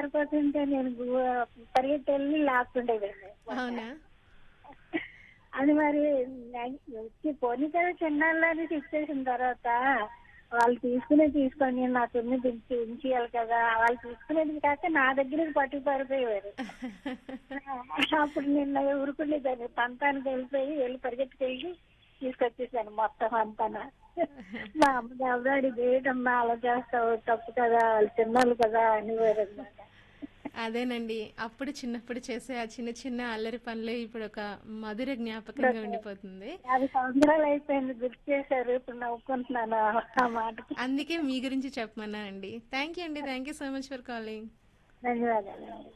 పారిపోతుంటే నేను గు- పరిగెత్తి వెళ్ళి లాక్కుండేదండి అవునా అది మరి నా- వచ్చి పోనీ కదా చిన్నాళ్ళని ఇచ్చేసిన తర్వాత వాళ్ళు తీసుకునే తీసుకొని నా తుమ్మి దించి ఉంచేయాలి కదా వాళ్ళు తీసుకునేది కాక నా దగ్గరికి పట్టు పారిపోయేవారు అప్పుడు నిన్న ఊరుకునేదాన్ని పంతానికి వెళ్ళిపోయి వెళ్ళి పరిగెత్తుకెళ్ళి తీసుకొచ్చేసాను మొత్తం అంతా మా అమ్మ ఎవరాడు ఇదేటమ్మా అలా చేస్తావు తప్పు కదా వాళ్ళు చిన్నాళ్ళు కదా అనేవారు అనమాట అదేనండి అప్పుడు చిన్నప్పుడు చేసే ఆ చిన్న చిన్న అల్లరి పనులే ఇప్పుడు ఒక మధుర జ్ఞాపకంగా ఉండిపోతుంది యాభై సంవత్సరాలు అయిపోయింది గుర్తు చేశారు ఇప్పుడు నవ్వుకుంటున్నాను ఆ- ఆ మాటకి అందుకే మీ గురించి చెప్పమన్నానండి థ్యాంక్ యూ అండి thank you so much for calling ధన్యవాదాలు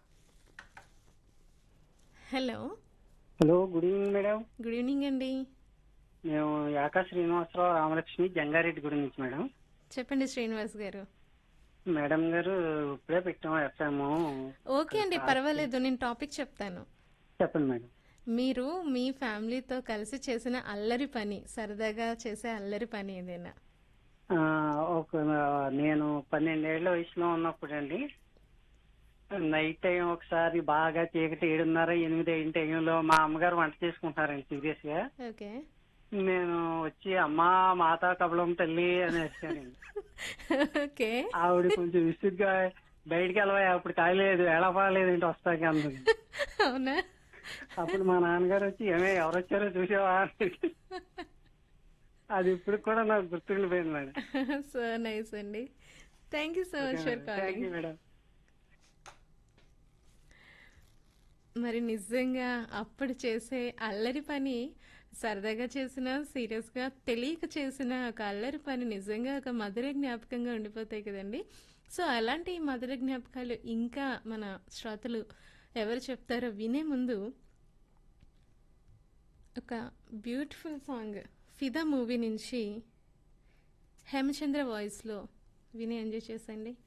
hello hello good evening madam good evening అండి మేము యాకా శ్రీనివాసరావు రామలక్ష్మి జంగారెడ్డి గుడి నుంచి మేడం చెప్పండి శ్రీనివాస్ గారు మేడం గారు ఇప్పుడే పెట్టాము ఎఫ్ఎం ఓకే అండి పర్వాలేదు నేను టాపిక్ చెప్తాను చెప్పండి మేడం మీరు మీ ఫ్యామిలీతో కలిసి చేసిన అల్లరి పని సరదాగా చేసే అల్లరి పని ఏదైనా ఆ, ఒక నేను పన్నెండేళ్ల వయసులో ఉన్నప్పుడు అండి నైట్ టైం ఒకసారి బాగా చీకటి ఏడున్నర ఎనిమిది అయిన టైంలో మా అమ్మగారు వంట చేసుకుంటున్నారండి సీరియస్ గా ఓకే నేను వచ్చి అమ్మా మాతా కబలం తల్లి అని వేసానండి ఓకే ఆవిడ కొంచెం విసుగ్గా బయటికి వెళ్ళవా అప్పుడు కాయలేదు ఎలా పాలేదు ఏంటి వస్తాక అందరు అవునా అప్పుడు మా నాన్నగారు వచ్చి ఏమే ఎవరు వచ్చారో చూసావా అని. అది ఇప్పుడు కూడా నాకు గుర్తుండిపోయింది మేడం సో నైస్ అండి thank you so much for thank calling you madam మరి నిజంగా అప్పుడు చేసే అల్లరి పని సరదాగా చేసిన సీరియస్గా తెలియక చేసిన ఒక అల్లరి పని నిజంగా ఒక మధుర జ్ఞాపకంగా ఉండిపోతాయి కదండి సో అలాంటి మధుర జ్ఞాపకాలు ఇంకా మన శ్రోతలు ఎవరు చెప్తారో వినే ముందు ఒక బ్యూటిఫుల్ సాంగ్ ఫిదా మూవీ నుంచి హేమచంద్ర వాయిస్లో విని ఎంజాయ్ చేసండి